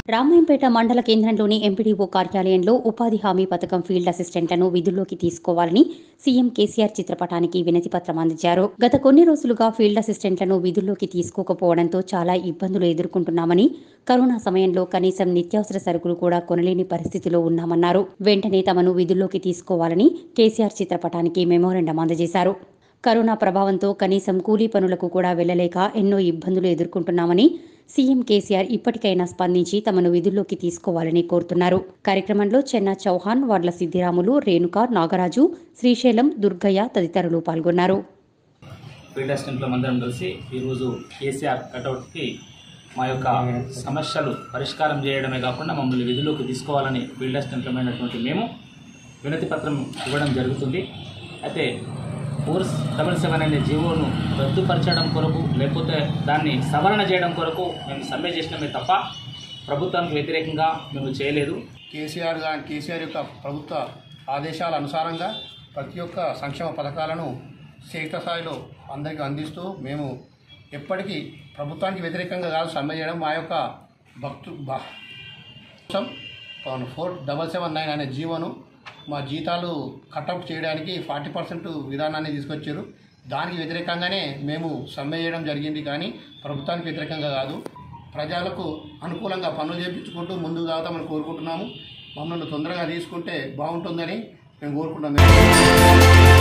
రామాయంపేట మండల కేంద్రంలోని ఎంపీడీఓ కార్యాలయంలో ఉపాధి హామీ పథకం ఫీల్డ్ అసిస్టెంట్లను విధుల్లోకి తీసుకోవాలని సీఎం కేసీఆర్ చిత్రపటానికి వినతి పత్రం అందించారు గత కొన్ని రోజులుగా ఫీల్డ్ అసిస్టెంట్లను విధుల్లోకి తీసుకోకపోవడంతో చాలా ఇబ్బందులు ఎదుర్కొంటున్నామని కరోనా సమయంలో కనీసం నిత్యావసర సరుకులు కూడా కొనలేని పరిస్థితిలో ఉన్నామన్నారు వెంటనే తమను విధుల్లోకి తీసుకోవాలని కేసీఆర్ చిత్రపటానికి మెమోరెండం అందజేశారు కరోనా ప్రభావంతో కనీసం కూలీ పనులకు కూడా వెళ్లలేక ఎన్నో ఇబ్బందులు ఎదుర్కొంటున్నామని సీఎం కేసీఆర్ ఇప్పటికైనా స్పందించి తమను విధుల్లోకి తీసుకోవాలని కోరుతున్నారు కార్యక్రమంలో చెన్నా చౌహాన్ వాడ్ల సిద్దిరాములు రేణుక నాగరాజు శ్రీశైలం దుర్గయ్య తదితరులు పాల్గొన్నారు ఫీల్డ్ అసిస్టెంట్లో అందరం కలిసి ఈరోజు కేసీఆర్ కటౌట్కి మా యొక్క సమస్యలు పరిష్కారం చేయడమే కాకుండా మమ్మల్ని విధుల్లోకి తీసుకోవాలని ఫీల్డ్ అసిస్టెంట్లమైనటువంటి మేము వినతి పత్రం ఇవ్వడం జరుగుతుంది అయితే ఫోర్ డబల్ సెవెన్ అనే జీవోను రద్దుపరచడం కొరకు లేకపోతే దాన్ని సవరణ చేయడం కొరకు మేము సమ్మె చేసినమే తప్ప ప్రభుత్వానికి వ్యతిరేకంగా మేము చేయలేదు కేసీఆర్ గా కేసీఆర్ యొక్క ప్రభుత్వ ఆదేశాల అనుసారంగా ప్రతి ఒక్క సంక్షేమ పథకాలను స్థాయిలో అందరికీ అందిస్తూ మేము ఎప్పటికీ ప్రభుత్వానికి వ్యతిరేకంగా కాదు సమ్మె చేయడం మా యొక్క భక్తు భ- కోసం ఫోర్ డబల్ సెవెన్ నైన్ అనే జీవోను మా జీతాలు కట్అవుట్ చేయడానికి ఫార్టీ పర్సెంట్ విధానాన్ని తీసుకొచ్చారు దానికి వ్యతిరేకంగానే మేము సమ్మె చేయడం జరిగింది కానీ ప్రభుత్వానికి వ్యతిరేకంగా కాదు ప్రజలకు అనుకూలంగా పనులు చేయించుకుంటూ ముందుకు సాగుతామని కోరుకుంటున్నాము మమ్మల్ని తొందరగా తీసుకుంటే బాగుంటుందని మేము కోరుకుంటున్నాము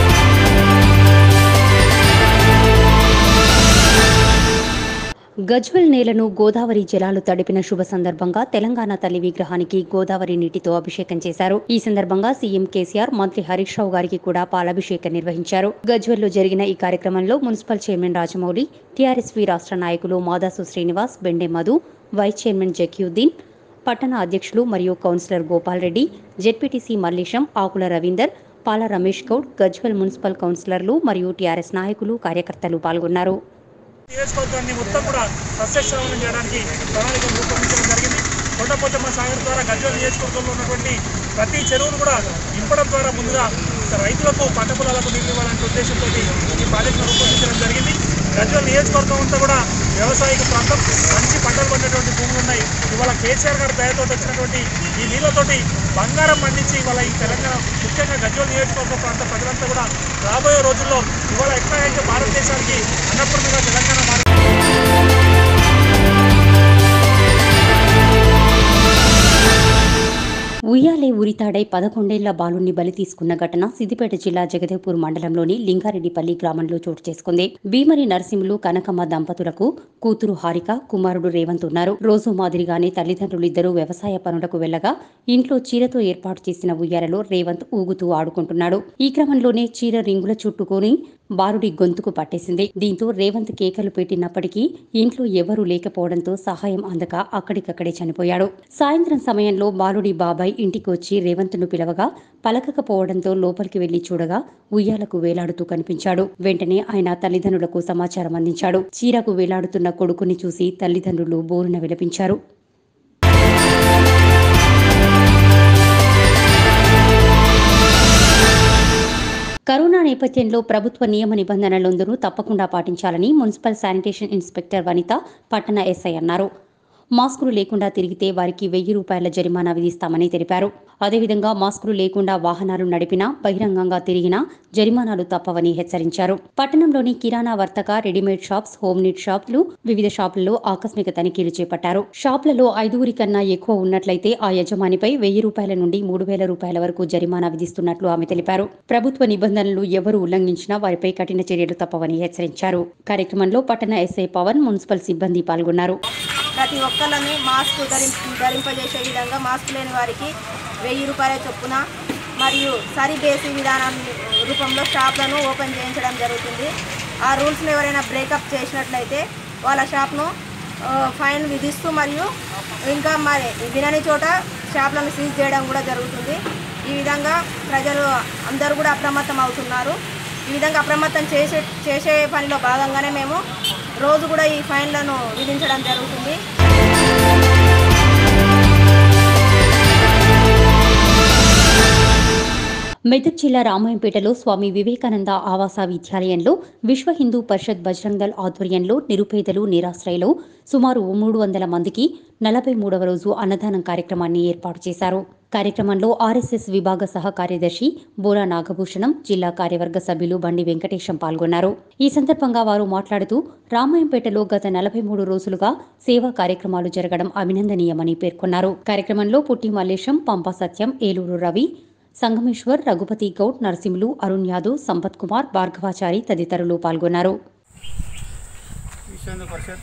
గజ్వెల్ నేలను గోదావరి జలాలు తడిపిన శుభ సందర్భంగా తెలంగాణ తల్లి విగ్రహానికి గోదావరి నీటితో అభిషేకం చేశారు ఈ సందర్భంగా సీఎం కేసీఆర్ మంత్రి హరీష్ రావు గారికి కూడా పాలాభిషేకం నిర్వహించారు గజ్వెల్లో జరిగిన ఈ కార్యక్రమంలో మున్సిపల్ చైర్మన్ రాజమౌళి టీఆర్ఎస్వీ రాష్ట్ర నాయకులు మాదాసు శ్రీనివాస్ బెండే మధు వైస్ చైర్మన్ జకీయుద్దీన్ పట్టణ అధ్యక్షులు మరియు councillor Gopal Reddy ZPTC Mallesham Akula Ravinder Pala Ramesh Goud Gajwel municipal కౌన్సిలర్లు మరియు టీఆర్ఎస్ నాయకులు కార్యకర్తలు పాల్గొన్నారు నియోజకవర్గాన్ని మొత్తం కూడా సస్యశ్రవణం చేయడానికి ప్రణాళికలు రూపొందించడం జరిగింది కొండపోచమ్మ సాగర్ ద్వారా గజ్వల్ నియోజకవర్గంలో ఉన్నటువంటి ప్రతి చెరువును కూడా నింపడం ద్వారా ముందుగా రైతులకు పంట పొలాలకు నీళ్ళు ఇవ్వాలనే ఉద్దేశంతో ఈ ప్రాజెక్టును రూపొందించడం జరిగింది గజ్వల్ నియోజకవర్గం అంతా కూడా వ్యవసాయక ప్రాంతం మంచి పంటలు పండేటువంటి భూములు ఉన్నాయి ఇవాళ కేసీఆర్ గారి దయతో వచ్చినటువంటి ఈ నీళ్ళతోటి బంగారం పండించి ఇవాళ ఈ తెలంగాణ ముఖ్యంగా గజ్వల్ నియోజకవర్గ ప్రాంత ప్రజలంతా కూడా రాబోయే రోజుల్లో ఇవాళ ఎట్లా అయితే భారతదేశానికి అన్నపూర్ణగా తెలంగాణ మారి ఉయ్యాలే ఉరితాడై పదకొండేళ్ల బాలుణ్ణి బలి తీసుకున్న ఘటన సిద్దిపేట జిల్లా జగదేవ్పూర్ మండలంలోని లింగారెడ్డిపల్లి గ్రామంలో చోటు చేసుకుంది భీమరి నరసింహులు కనకమ్మ దంపతులకు కూతురు హారిక కుమారుడు రేవంత్ ఉన్నారు రోజు మాదిరిగానే తల్లిదండ్రులిద్దరూ వ్యవసాయ పనులకు వెళ్లగా ఇంట్లో చీరతో ఏర్పాటు చేసిన ఉయ్యాలలో రేవంత్ ఊగుతూ ఆడుకుంటున్నాడు ఈ క్రమంలోనే చీర రింగుల చుట్టుకొని బాలుడి గొంతుకు పట్టేసింది దీంతో రేవంత్ కేకలు పెట్టినప్పటికీ ఇంట్లో ఎవరూ లేకపోవడంతో సహాయం అందక అక్కడికక్కడే చనిపోయాడు సాయంత్రం సమయంలో బాలుడి బాబాయ్ ఇంటికి వచ్చి రేవంత్ను పిలవగా పలకకపోవడంతో లోపలికి వెళ్లి చూడగా ఉయ్యాలకు వేలాడుతూ కనిపించాడు వెంటనే ఆయన తల్లిదండ్రులకు సమాచారం అందించాడు చీరకు వేలాడుతున్న కొడుకుని చూసి తల్లిదండ్రులు బోరున విలపించారు కరోనా నేపథ్యంలో ప్రభుత్వ నియమ నిబంధనలందరూ తప్పకుండా పాటించాలని మున్సిపల్ శానిటేషన్ ఇన్స్పెక్టర్ వనిత పట్టణ ఎస్ఐ అన్నారు మాస్కులు లేకుండా తిరిగితే వారికి వెయ్యి రూపాయల జరిమానా విధిస్తామని తెలిపారు అదేవిధంగా మాస్కులు లేకుండా వాహనాలు నడిపినా బహిరంగంగా తిరిగినా జరిమానాలు తప్పవని హెచ్చరించారు పట్టణంలోని కిరాణా వర్తక రెడీమేడ్ షాప్స్ హోమ్ నీట్ షాపులు వివిధ షాపుల్లో ఆకస్మిక తనిఖీలు చేపట్టారు షాపులలో ఐదుగురి కన్నా ఎక్కువ ఉన్నట్లయితే ఆ యజమానిపై వెయ్యి రూపాయల నుండి మూడు వేల రూపాయల వరకు జరిమానా విధిస్తున్నట్లు ఆమె తెలిపారు ప్రభుత్వ నిబంధనలు ఎవరు ఉల్లంఘించినా వారిపై కఠిన చర్యలు తప్పవని హెచ్చరించారు కార్యక్రమంలో పట్టణ ఎస్ఐ పవన్ మున్సిపల్ సిబ్బంది పాల్గొన్నారు ప్రతి ఒక్కళ్ళని మాస్క్ ధరింప ధరింపజేసే విధంగా మాస్క్ లేని వారికి వెయ్యి రూపాయల చొప్పున మరియు సరి బేసి విధానం రూపంలో షాప్లను ఓపెన్ చేయించడం జరుగుతుంది ఆ రూల్స్ని ఎవరైనా బ్రేకప్ చేసినట్లయితే వాళ్ళ షాప్ను ఆ, ఫైన్ విధిస్తూ మరియు ఇంకా మరి వినని చోట షాప్లను సీజ్ చేయడం కూడా జరుగుతుంది ఈ విధంగా ప్రజలు అందరూ కూడా అప్రమత్తం అవుతున్నారు ఈ విధంగా అప్రమత్తం చేసే చేసే పనిలో భాగంగానే మేము రోజు కూడా ఈ ఫైన్లను విధించడం జరుగుతుంది మెదక్ జిల్లా రామాయంపేటలో స్వామి వివేకానంద ఆవాస విద్యాలయంలో విశ్వ హిందూ పరిషత్ బజరంగ్ దళ్ ఆధ్వర్యంలో నిరుపేదలు నిరాశ్రయులు సుమారు మూడు వందల మందికి నలభై మూడవ రోజు అన్నదానం కార్యక్రమాన్ని ఏర్పాటు చేశారు కార్యక్రమంలో ఆర్ఎస్ఎస్ విభాగ సహ కార్యదర్శి బోరా నాగభూషణం జిల్లా కార్యవర్గ సభ్యులు బండి వెంకటేశం పాల్గొన్నారు ఈ సందర్భంగా వారు మాట్లాడుతూ రామాయంపేటలో గత నలభై మూడు రోజులుగా సేవా కార్యక్రమాలు జరగడం అభినందనీయమని పేర్కొన్నారు కార్యక్రమంలో పుట్టి మల్లేశం పంపా సత్యం ఏలూరు రవి సంగమేశ్వర్ రఘుపతి గౌడ్ నరసింహులు అరుణ్ యాదవ్ సంపత్ కుమార్ భార్గవాచారి తదితరులు పాల్గొన్నారు విశ్వ హిందూ పరిషత్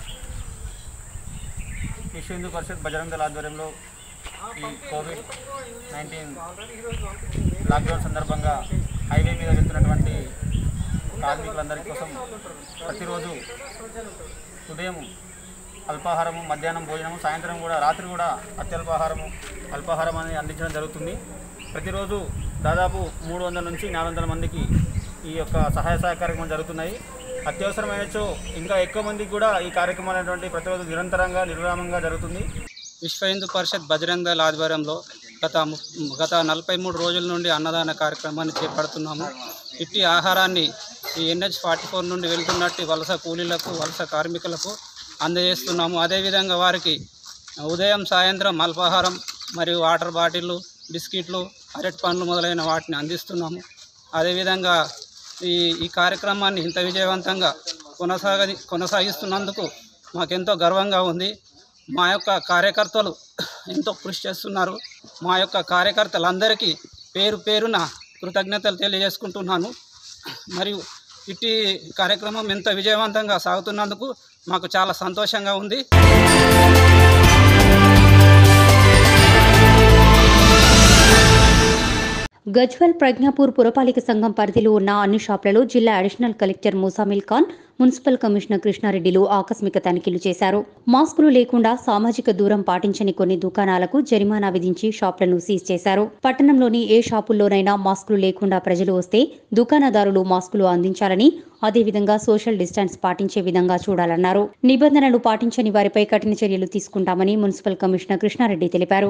విశ్వ హిందూ పరిషత్ బజరంగ దళ ఆధ్వర్యంలో ఈ కోవిడ్ నైన్టీన్ లాక్డౌన్ సందర్భంగా హైవే మీద వెళ్తున్నటువంటి కార్మికులందరి కోసం ప్రతిరోజు ఉదయం అల్పాహారము మధ్యాహ్నం భోజనము సాయంత్రం కూడా రాత్రి కూడా అత్యల్పాహారము అల్పాహారం అనేది అందించడం జరుగుతుంది ప్రతిరోజు దాదాపు మూడు వందల నుంచి నాలుగు వందల మందికి ఈ యొక్క సహాయ సహాయ కార్యక్రమం జరుగుతున్నాయి అత్యవసరమైనచో ఇంకా ఎక్కువ మందికి కూడా ఈ కార్యక్రమం అనేటువంటి ప్రతిరోజు నిరంతరంగా నిర్విరామంగా జరుగుతుంది విశ్వ హిందూ పరిషత్ బజరంగ దళ ఆధ్వర్యంలో గత ము- గత నలభై మూడు రోజుల నుండి అన్నదాన కార్యక్రమాన్ని చేపడుతున్నాము ఇట్టి ఆహారాన్ని ఈ ఎన్హెచ్ ఫార్టీ ఫోర్ నుండి వెళ్తున్నట్టు వలస కూలీలకు వలస కార్మికులకు అందజేస్తున్నాము అదేవిధంగా వారికి ఉదయం సాయంత్రం అల్పాహారం మరియు వాటర్ బాటిళ్ళు బిస్కెట్లు అరటి పండ్లు మొదలైన వాటిని అందిస్తున్నాము అదేవిధంగా ఈ ఈ కార్యక్రమాన్ని ఇంత విజయవంతంగా కొనసాగది కొనసాగిస్తున్నందుకు మాకెంతో గర్వంగా ఉంది మా యొక్క కార్యకర్తలు ఎంతో కృషి చేస్తున్నారు మా యొక్క కార్యకర్తలందరికీ పేరు పేరున కృతజ్ఞతలు తెలియజేసుకుంటున్నాను మరియు ఇట్టి కార్యక్రమం ఎంత విజయవంతంగా సాగుతున్నందుకు మాకు చాలా సంతోషంగా ఉంది గజ్వల్ ప్రజ్ఞాపూర్ పురపాలిక సంఘం పరిధిలో ఉన్న అన్ని షాపులలో జిల్లా additional collector Musamil Khan municipal commissioner కృష్ణారెడ్డిలు ఆకస్మిక తనిఖీలు చేశారు మాస్కులు లేకుండా సామాజిక దూరం పాటించని కొన్ని దుకాణాలకు జరిమానా విధించి షాపులను సీజ్ చేశారు పట్టణంలోని ఏ షాపుల్లోనైనా మాస్కులు లేకుండా ప్రజలు వస్తే దుకాణదారులు మాస్కులు అందించాలని అదేవిధంగా సోషల్ డిస్టెన్స్ పాటించే విధంగా చూడాలన్నారు నిబంధనలు పాటించని వారిపై కఠిన చర్యలు తీసుకుంటామని మున్సిపల్ కమిషనర్ కృష్ణారెడ్డి తెలిపారు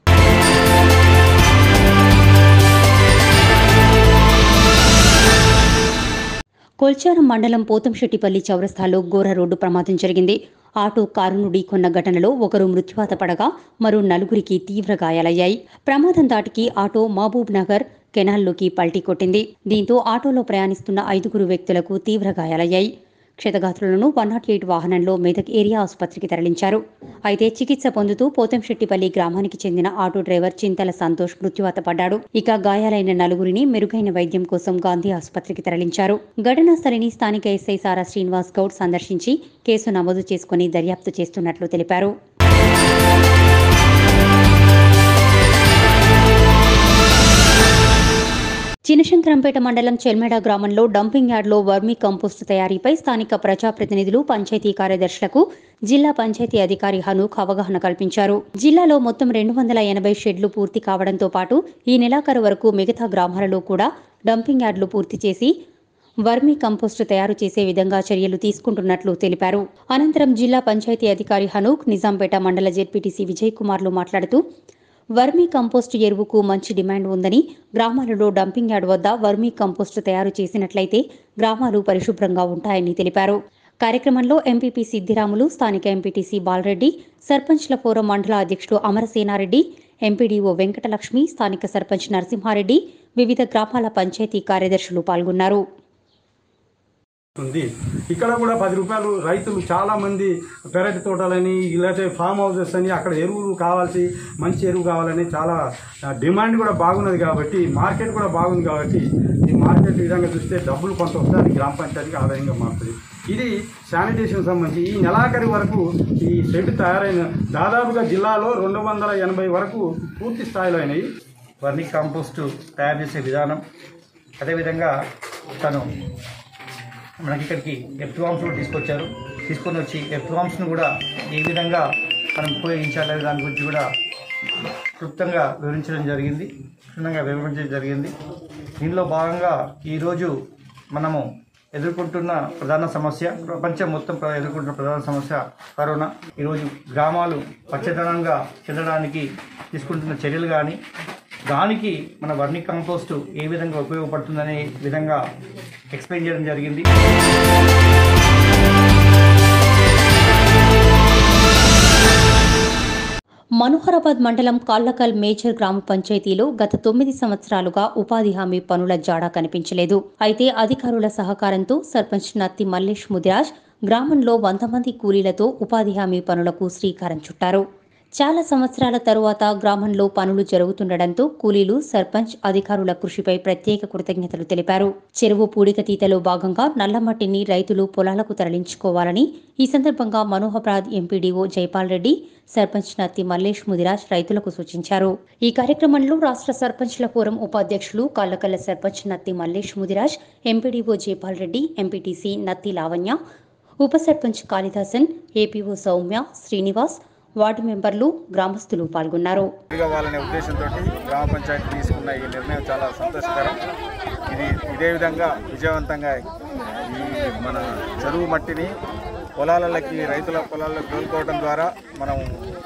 కొల్చారం మండలం పోతంశెట్టిపల్లి చౌరస్తాలో ఘోర రోడ్డు ప్రమాదం జరిగింది ఆటో కారును ఢీకొన్న ఘటనలో ఒకరు మృత్యువాత పడగా మరో నలుగురికి తీవ్ర గాయాలయ్యాయి ప్రమాదం దాటికి ఆటో మహబూబ్ నగర్ కెనాల్లోకి పల్టీ కొట్టింది దీంతో ఆటోలో ప్రయాణిస్తున్న ఐదుగురు వ్యక్తులకు తీవ్ర గాయాలయ్యాయి క్షతగాత్రులను వన్ నాట్ ఎయిట్ వాహనంలో మెదక్ ఏరియా ఆసుపత్రికి తరలించారు అయితే చికిత్స పొందుతూ పోతంశెట్టిపల్లి గ్రామానికి చెందిన ఆటో డ్రైవర్ చింతల సంతోష్ మృత్యువాత పడ్డాడు ఇక గాయాలైన నలుగురిని మెరుగైన వైద్యం కోసం గాంధీ ఆసుపత్రికి తరలించారు ఘటనా స్థలిని స్థానిక ఎస్ఐ సారా శ్రీనివాస్ గౌడ్ సందర్శించి కేసు నమోదు చేసుకుని దర్యాప్తు చేస్తున్నట్లు తెలిపారు చినశంకరంపేట మండలం చెల్మెడ గ్రామంలో డంపింగ్ యార్డ్లో వర్మీ కంపోస్ట్ తయారీపై స్థానిక ప్రజాప్రతినిధులు పంచాయతీ కార్యదర్శులకు జిల్లా పంచాయతీ అధికారి హనూక్ అవగాహన కల్పించారు జిల్లాలో మొత్తం రెండు వందల ఎనభై షెడ్లు పూర్తి కావడంతో పాటు ఈ నెలాఖరు వరకు మిగతా గ్రామాలలో కూడా డంపింగ్ యార్డులు పూర్తి చేసి వర్మీ కంపోస్ట్ తయారు చేసే విధంగా చర్యలు తీసుకుంటున్నట్లు తెలిపారు అనంతరం జిల్లా పంచాయతీ అధికారి హనూక్ నిజాంపేట మండల జెడ్పీటీసీ విజయ్ కుమార్లు మాట్లాడుతూ వర్మీ కంపోస్ట్ ఎరువుకు మంచి డిమాండ్ ఉందని గ్రామాలలో డంపింగ్ యార్డ్ వద్ద వర్మీ కంపోస్ట్ తయారు చేసినట్లయితే గ్రామాలు పరిశుభ్రంగా ఉంటాయని తెలిపారు కార్యక్రమంలో ఎంపీపీ సిద్దిరాములు స్థానిక ఎంపీటీసీ బాలరెడ్డి సర్పంచ్ల ఫోరం మండల అధ్యక్షుడు అమరసేనారెడ్డి ఎంపీడీఓ వెంకటలక్ష్మి స్థానిక సర్పంచ్ నరసింహారెడ్డి వివిధ గ్రామాల పంచాయతీ కార్యదర్శులు పాల్గొన్నారు ఉంది ఇక్కడ కూడా పది రూపాయలు రైతులు చాలా మంది పెరటి తోటలని లేకపోతే ఫామ్ హౌసెస్ అని అక్కడ ఎరువులు కావాల్సి మంచి ఎరువు కావాలని చాలా ఆ, డిమాండ్ కూడా బాగున్నది కాబట్టి మార్కెట్ కూడా బాగుంది కాబట్టి ఈ మార్కెట్ ఈ విధంగా చూస్తే డబ్బులు కొంత వస్తే అది గ్రామ పంచాయతీకి ఆదాయంగా మారుతుంది ఇది శానిటేషన్ సంబంధించి ఈ నెలాఖరి వరకు ఈ షెడ్ తయారైన దాదాపుగా జిల్లాలో రెండు వందల ఎనభై వరకు పూర్తి స్థాయిలో అయినాయి వర్మి కాంపోస్ట్ తయారు చేసే విధానం అదేవిధంగా తను మనకి ఇక్కడికి ఎర్త్వామ్స్ కూడా తీసుకొచ్చారు తీసుకొని వచ్చి ఎర్త్వామ్స్ను కూడా ఏ విధంగా మనం ఉపయోగించాలనే దాని గురించి కూడా క్లుప్తంగా వివరించడం జరిగింది క్షుణ్ణంగా వివరించడం జరిగింది దీనిలో భాగంగా ఈరోజు మనము ఎదుర్కొంటున్న ప్రధాన సమస్య ప్రపంచం మొత్తం ప్ర- ఎదుర్కొంటున్న ప్రధాన సమస్య కరోనా ఈరోజు గ్రామాలు పచ్చదనంగా చెందడానికి తీసుకుంటున్న చర్యలు కానీ దానికి మన వర్మి కాంపోస్ట్ ఏ విధంగా ఉపయోగపడుతుందనే విధంగా ఎక్స్ప్లెయిన్ చేయడం జరిగింది మనోహరాబాద్ మండలం కాళ్లకల్ మేజర్ గ్రామ పంచాయతీలో గత తొమ్మిది సంవత్సరాలుగా ఉపాధి హామీ పనుల జాడా కనిపించలేదు అయితే అధికారుల సహకారంతో సర్పంచ్ నత్తి మల్లేష్ ముదిరాజ్ గ్రామంలో వంద మంది కూలీలతో ఉపాధి హామీ పనులకు శ్రీకారం చుట్టారు చాలా సంవత్సరాల తరువాత గ్రామంలో పనులు జరుగుతుండటంతో కూలీలు సర్పంచ్ అధికారుల కృషిపై ప్రత్యేక కృతజ్ఞతలు తెలిపారు చెరువు పూడికతీతలో భాగంగా నల్లమట్టిని రైతులు పొలాలకు తరలించుకోవాలని ఈ సందర్భంగా మనోహరాబాద్ ఎంపీడీఓ జైపాల్ రెడ్డి సర్పంచ్ నత్తి మల్లేష్ ముదిరాజ్ రైతులకు సూచించారు ఈ కార్యక్రమంలో రాష్ట్ర సర్పంచ్ల ఫోరం ఉపాధ్యక్షులు కాళ్లకల్ల సర్పంచ్ నత్తి మల్లేష్ ముదిరాజ్ ఎంపీడీఓ జైపాల్ రెడ్డి ఎంపీటీసీ నత్తి లావణ్య ఉప సర్పంచ్ కాళిదాసన్ ఏపీఓ సౌమ్య శ్రీనివాస్ వార్డు మెంబర్లు గ్రామస్తులు పాల్గొన్నారు వాళ్ళనే ఉద్దేశంతో గ్రామ పంచాయతీ తీసుకున్న ఈ నిర్ణయం చాలా సంతోషకరం ఇది ఇదే విధంగా విజయవంతంగా ఈ మన చెరువు మట్టిని పొలాలకి రైతుల పొలాలకు తోలుకోవడం ద్వారా మనం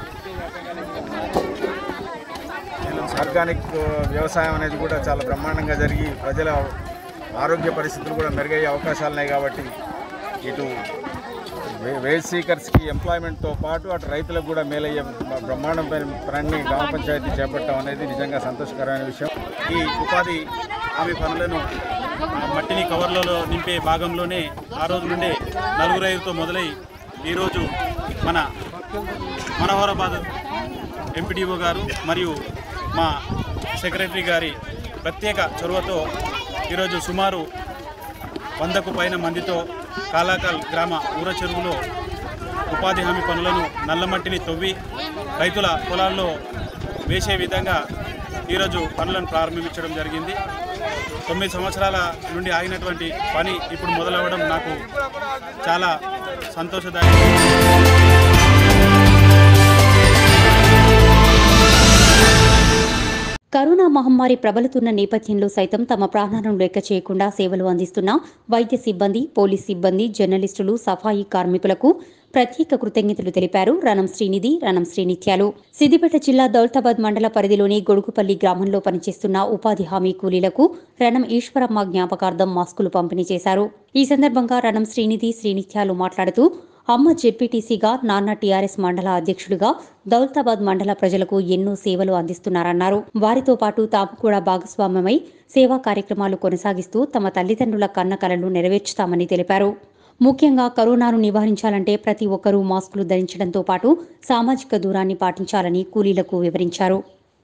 ఆర్గానిక్ వ్యవసాయం అనేది కూడా చాలా బ్రహ్మాండంగా జరిగి ప్రజల ఆరోగ్య పరిస్థితులు కూడా మెరుగయ్యే అవకాశాలు ఉన్నాయి కాబట్టి ఇటు వే- వేజ్ సీకర్స్కి ఎంప్లాయ్మెంట్తో పాటు అటు రైతులకు కూడా మేలయ్యే బ- బ్రహ్మాండమైన పనిని గ్రామ పంచాయతీ చేపట్టడం అనేది నిజంగా సంతోషకరమైన విషయం ఈ ఉపాధి హామీ పనులను ఆ, మట్టిని కవర్లలో నింపే భాగంలోనే ఆ రోజు నుండే నలుగురు ఐదుతో మొదలై ఈరోజు మన మనోహరాబాద్ ఎంపీడీఓ గారు మరియు మా సెక్రటరీ గారి ప్రత్యేక చొరవతో ఈరోజు సుమారు వందకు పైన మందితో కాలాకల్ గ్రామ ఊర చెరువులో ఉపాధి హామీ పనులను నల్లమట్టిని తవ్వి రైతుల పొలాల్లో వేసే విధంగా ఈరోజు పనులను ప్రారంభించడం జరిగింది తొమ్మిది సంవత్సరాల నుండి ఆగినటువంటి పని ఇప్పుడు మొదలవ్వడం నాకు చాలా సంతోషదాయకం కరోనా మహమ్మారి ప్రబలుతున్న నేపథ్యంలో సైతం తమ ప్రాణాలను లెక్క చేయకుండా సేవలు అందిస్తున్న వైద్య సిబ్బంది పోలీస్ సిబ్బంది జర్నలిస్టులు సఫాయి కార్మికులకు ప్రత్యేక కృతజ్ఞతలు తెలిపారు రణం శ్రీనిధి రణం శ్రీనిత్యాలు సిద్దిపేట జిల్లా దౌలతాబాద్ మండల పరిధిలోని గొడుగుపల్లి గ్రామంలో పనిచేస్తున్న ఉపాధి హామీ కూలీలకు రణం ఈశ్వరమ్మ జ్ఞాపకార్థం మాస్కులు పంపిణీ చేశారు ఈ సందర్భంగా రణం శ్రీనిధి శ్రీనిత్యాలు మాట్లాడుతూ అమ్మ జెడ్పీటీసీగా నాన్న టీఆర్ఎస్ మండల అధ్యక్షుడిగా దౌలతాబాద్ మండల ప్రజలకు ఎన్నో సేవలు అందిస్తున్నారన్నారు వారితో పాటు తాము కూడా భాగస్వామ్యమై సేవా కార్యక్రమాలు కొనసాగిస్తూ తమ తల్లిదండ్రుల కన్న కలలు నెరవేర్చుతామని తెలిపారు ముఖ్యంగా కరోనాను నివారించాలంటే ప్రతి ఒక్కరూ మాస్కులు ధరించడంతో పాటు సామాజిక దూరాన్ని పాటించాలని కూలీలకు వివరించారు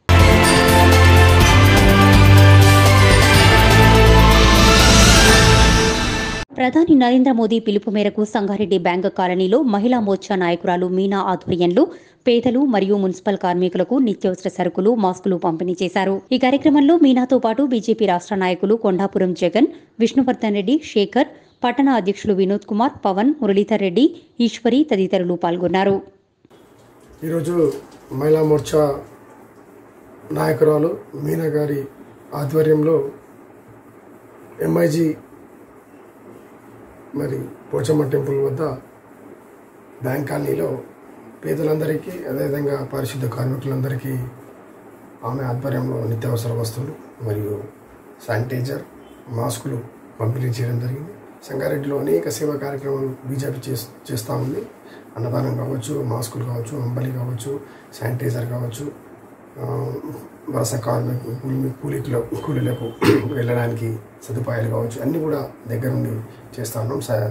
ప్రధాని నరేంద్ర మోదీ పిలుపు మేరకు సంగారెడ్డి బ్యాంక్ కాలనీలో మహిళా మోర్చా నాయకురాలు మీనా ఆధ్వర్యంలో పేదలు మరియు మున్సిపల్ కార్మికులకు నిత్యావసర సరుకులు మాస్కులు పంపిణీ చేశారు ఈ కార్యక్రమంలో మీనాతో పాటు బీజేపీ రాష్ట్ర నాయకులు కొండాపురం జగన్ విష్ణువర్ధన్ రెడ్డి శేఖర్ పట్టణ అధ్యక్షులు వినోద్ కుమార్ పవన్ మురళీధర్ రెడ్డి ఈశ్వరి తదితరులు పాల్గొన్నారు ఈరోజు మహిళా మోర్చా నాయకురాలు మీనా గారి ఆధ్వర్యంలో ఎంఐజీ మరి పోచమ్మ టెంపుల్ వద్ద బ్యాంక్ కాలనీలో పేదలందరికీ అదేవిధంగా పారిశుద్ధ కార్మికులందరికీ ఆమె ఆధ్వర్యంలో నిత్యావసర వస్తువులు మరియు శానిటైజర్ మాస్కులు పంపిణీ చేయడం జరిగింది సంగారెడ్డిలో అనేక సేవా కార్యక్రమాలు బీజేపీ చేస్ చేస్తూ ఉంది అన్నదానం కావచ్చు మాస్కులు కావచ్చు అంబలి కావచ్చు శానిటైజర్ కావచ్చు ఆ, వలస కార్మికు కూలి కూలీకులకు కూలీలకు వెళ్ళడానికి సదుపాయాలు కావచ్చు అన్నీ కూడా దగ్గర నుండి చేస్తూ ఉన్నాం స-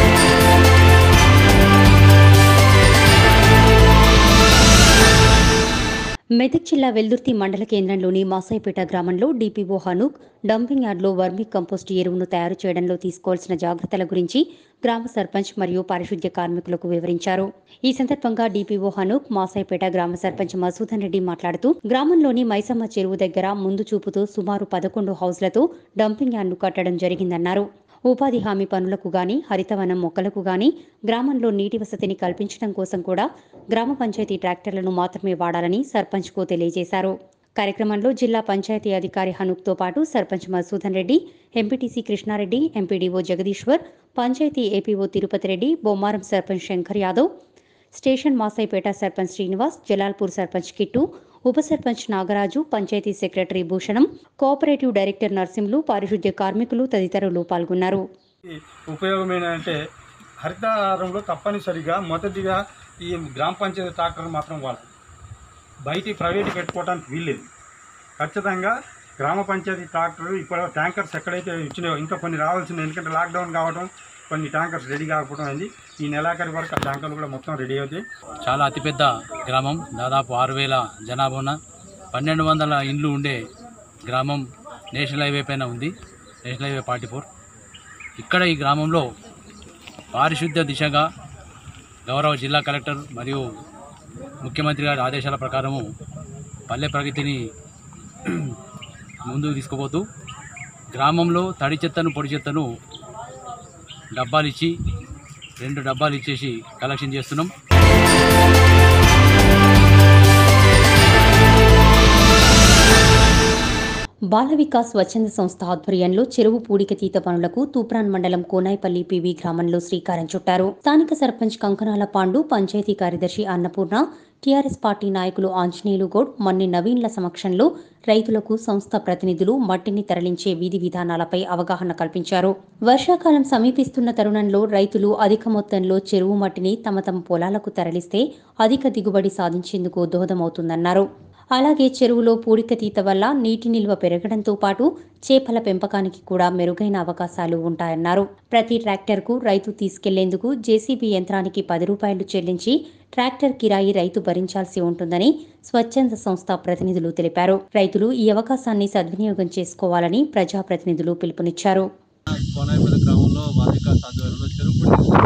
మెదక్ జిల్లా వెల్దుర్తి మండల కేంద్రంలోని మాసాయిపేట గ్రామంలో డీపీఓ హనూక్ డంపింగ్ యార్డ్లో వర్మీ కంపోస్ట్ ఎరువును తయారు చేయడంలో తీసుకోవాల్సిన జాగ్రత్తల గురించి గ్రామ సర్పంచ్ మరియు పారిశుద్ధ్య కార్మికులకు వివరించారు ఈ సందర్భంగా డీపీఓ హనూక్ మాసాయిపేట గ్రామ సర్పంచ్ మసూదన్ రెడ్డి మాట్లాడుతూ గ్రామంలోని మైసమ్మ చెరువు దగ్గర ముందు చూపుతో సుమారు పదకొండు హౌస్లతో డంపింగ్ యార్డ్ను కట్టడం జరిగిందన్నారు ఉపాధి హామీ పనులకు గాని హరితవనం మొక్కలకు గాని గ్రామంలో నీటి వసతిని కల్పించడం కోసం కూడా గ్రామ పంచాయతీ ట్రాక్టర్లను మాత్రమే వాడాలని సర్పంచ్కు తెలియజేశారు కార్యక్రమంలో జిల్లా పంచాయతీ అధికారి హనుక్తో పాటు sarpanch Masudan Reddy MPTC Krishnareddy MPDO Jagadishwar panchayat APO Tirupati Reddy Bommaram sarpanch Shankar Yadav station Masaipet sarpanch Srinivas Jalalpur sarpanch Kittu ఉప sarpanch Nagaraju panchayat secretary Bhushanam cooperative director Narsimhulu పారిశుద్ధ్య కార్మికులు తదితరులు పాల్గొన్నారు ఉపయోగం ఏంటంటే హరితహారంలో తప్పనిసరిగా మొదటిగా ఈ గ్రామ పంచాయతీ ట్రాక్టర్ మాత్రం వాడాలి బయట ప్రైవేట్ పెట్టుకోవడానికి వీల్లేదు ఖచ్చితంగా గ్రామ పంచాయతీ ట్రాక్టర్ ఇప్పుడు ట్యాంకర్స్ ఎక్కడైతే ఇచ్చినాయో ఇంకా కొన్ని రావాల్సింది ఎందుకంటే లాక్డౌన్ కావడం కొన్ని ట్యాంకర్స్ రెడీ కాకపోవడం అయింది ఈ నెలాఖరి వరకు ఆ ట్యాంకర్లు కూడా మొత్తం రెడీ అవుతాయి చాలా అతిపెద్ద గ్రామం దాదాపు ఆరు వేల జనాభా ఉన్న పన్నెండు వందల ఇండ్లు ఉండే గ్రామం నేషనల్ హైవే పైన ఉంది నేషనల్ హైవే ఫార్టీ ఫోర్ ఇక్కడ ఈ గ్రామంలో పారిశుద్ధ్య దిశగా గౌరవ జిల్లా కలెక్టర్ మరియు ముఖ్యమంత్రి గారి ఆదేశాల ప్రకారము పల్లె ప్రగతిని ముందుకు తీసుకుపోతూ గ్రామంలో తడి చెత్తను పొడి చెత్తను డబ్బాలు ఇచ్చి రెండు డబ్బాలు ఇచ్చేసి కలెక్షన్ చేస్తున్నాం బాల వికాస్ స్వచ్ఛంద సంస్థ ఆధ్వర్యంలో చెరువు పూడికతీత పనులకు తూప్రాన్ మండలం కోనాయిపల్లి పివి గ్రామంలో శ్రీకారం చుట్టారు స్థానిక సర్పంచ్ కంకనాల పాండు పంచాయతీ కార్యదర్శి అన్నపూర్ణ టీఆర్ఎస్ పార్టీ నాయకులు ఆంజనేయులు గౌడ్ మన్ని నవీన్ల సమక్షంలో రైతులకు సంస్థ ప్రతినిధులు మట్టిని తరలించే విధి విధానాలపై అవగాహన కల్పించారు వర్షాకాలం సమీపిస్తున్న తరుణంలో రైతులు అధిక మొత్తంలో చెరువు మట్టిని తమ తమ పొలాలకు తరలిస్తే అధిక దిగుబడి సాధించేందుకు దోహదమవుతుందన్నారు అలాగే చెరువులో పూడికతీత వల్ల నీటి నిల్వ పెరగడంతో పాటు చేపల పెంపకానికి కూడా మెరుగైన అవకాశాలు ఉంటాయన్నారు ప్రతి ట్రాక్టర్కు రైతు తీసుకెళ్లేందుకు జేసీబీ యంత్రానికి పది రూపాయలు చెల్లించి ట్రాక్టర్ కిరాయి రైతు భరించాల్సి ఉంటుందని స్వచ్ఛంద సంస్థ ప్రతినిధులు తెలిపారు రైతులు ఈ అవకాశాన్ని సద్వినియోగం చేసుకోవాలని ప్రజాప్రతినిధులు పిలుపునిచ్చారు కోనాయిపల్లి గ్రామంలో బాలిక ఆధ్వర్యంలో చెరుకు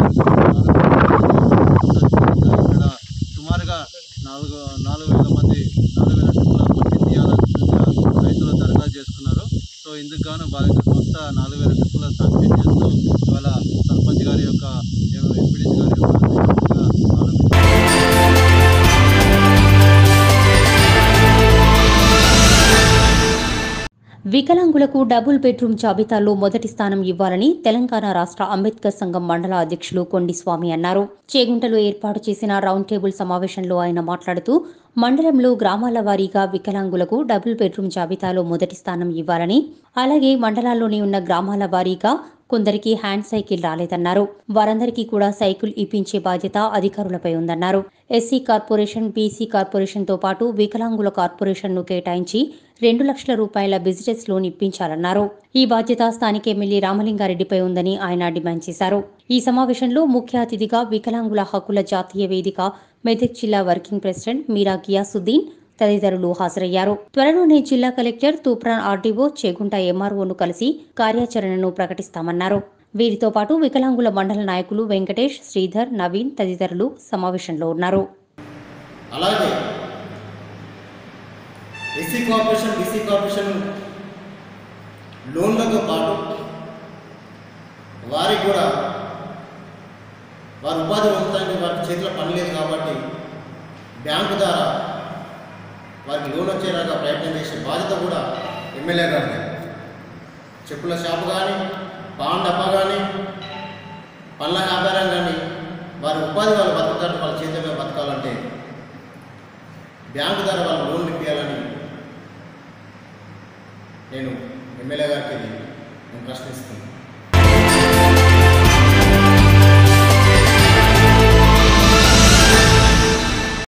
ఇక్కడ సుమారుగా నాలుగు నాలుగు వేల మంది నాలుగు వేల టన్నుల మట్టి తీయాలని రైతులు దరఖాస్తు చేసుకున్నారు సో ఇందుకు గాను బాలిక సంస్థ నాలుగు వేల టన్నుల సబ్మిట్ చేస్తూ ఇవాళ సర్పంచ్ గారి యొక్క ఎంపీడీసీ గారి యొక్క వికలాంగులకు డబుల్ బెడ్రూమ్ జాబితాలో మొదటి స్థానం ఇవ్వాలని తెలంగాణ రాష్ట్ర అంబేద్కర్ సంఘం మండల అధ్యక్షులు కొండిస్వామి అన్నారు చేగుంటలో ఏర్పాటు చేసిన రౌండ్ టేబుల్ సమావేశంలో ఆయన మాట్లాడుతూ మండలంలో గ్రామాల వారీగా వికలాంగులకు డబుల్ బెడ్రూమ్ జాబితాలో మొదటి స్థానం ఇవ్వాలని అలాగే మండలాల్లోని ఉన్న గ్రామాల వారీగా కొందరికి హ్యాండ్ సైకిల్ రాలేదన్నారు వారందరికీ కూడా సైకిల్ ఇప్పించే బాధ్యత అధికారులపై ఉందన్నారు ఎస్సీ కార్పొరేషన్ బీసీ కార్పొరేషన్తో పాటు వికలాంగుల కార్పొరేషన్ను కేటాయించి రెండు లక్షల రూపాయల బిజినెస్ లోన్ ఇప్పించాలన్నారు ఈ బాధ్యత స్థానిక ఎమ్మెల్యే రామలింగారెడ్డిపై ఉందని ఆయన డిమాండ్ చేశారు ఈ సమావేశంలో ముఖ్య అతిథిగా వికలాంగుల హక్కుల జాతీయ వేదిక మెదక్ జిల్లా వర్కింగ్ ప్రెసిడెంట్ మీరా గియాసుద్దీన్ తదితరులు హాజరయ్యారు త్వరలోనే జిల్లా కలెక్టర్ తూప్రాన్ ఆర్డీఓ చేగుంట ఎంఆర్ఓను కలిసి కార్యాచరణను ప్రకటిస్తామన్నారు వీరితో పాటు వికలాంగుల మండల నాయకులు వెంకటేష్ శ్రీధర్ నవీన్ తదితరులు సమావేశంలో ఉన్నారు అలాగే ఎస్సీ కార్పొరేషన్ బీసీ కార్పొరేషన్ లోన్లతో పాటు వారికి కూడా వారి ఉపాధి పొందడానికి వారికి చేతిలో పని లేదు కాబట్టి బ్యాంకు ద్వారా వారికి లోన్ వచ్చేలాగా ప్రయత్నం చేసే బాధ్యత కూడా ఎమ్మెల్యే గారిది చెప్పుల షాపు కానీ పాన్ డబ్బా కానీ పళ్ళ వ్యాపారం కానీ వారి ఉపాధి వాళ్ళు బతకాలంటే వాళ్ళ చేతిలో మీద బతకాలంటే బ్యాంకు ద్వారా వాళ్ళు లోన్లు ఇప్పించాలని నేను ఎమ్మెల్యే గారికి నేను ప్రశ్నిస్తున్నాను